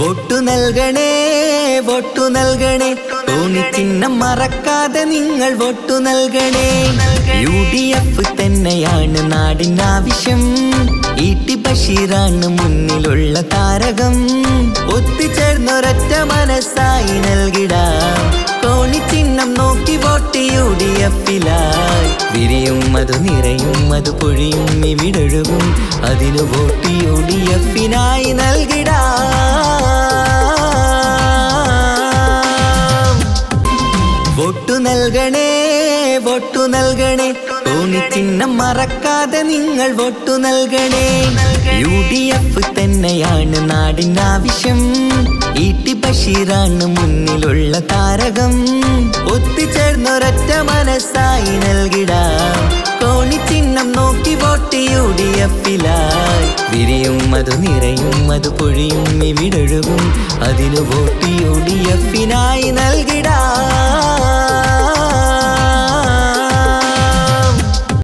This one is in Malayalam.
വോട്ടു നൽകണേ വോട്ടു നൽകണേ തോന്നിച്ചിഹ്നം മറക്കാതെ നിങ്ങൾ വോട്ടു നൽകണേ യു ഡി എഫ് തന്നെയാണ് നാടിനാവശ്യം ഇ ടി ബഷീറാണ് മുന്നിലുള്ള താരകം ഒത്തുചേർന്നൊരൊറ്റ മനസ്സായി നൽകിടാം കോണിച്ചിഹ്നം നോക്കി വോട്ട് യു ഡി എഫിലായി വിരിയും അത് നിറയും അത് പൊഴിയും ഇവിടൊഴുകും അതിനു വോട്ട് യു ഡി എഫിനായി നൽകിടാം വോട്ടു നൽകണേ വോട്ടു നൽകണേ തോന്നിച്ചിഹ്നം മറക്കാതെ നിങ്ങൾ വോട്ടു നൽകണേ യു ഡി എഫ് തന്നെയാണ് നാടിനാവശ്യം ഇ ടി ബഷീറാണ് മുന്നിലുള്ള താരകം ഒത്തുചേർന്നൊരൊറ്റ മനസ്സായി നൽകിടാം കോണിച്ചിഹ്നം നോക്കി വോട്ട് യു ഡി എഫിലായി വിരിയും അത് നിറയും അത് പൊഴിയും ഇവിടൊഴുകും അതിനു വോട്ട് യു ഡി എഫിനായി നൽകിടാം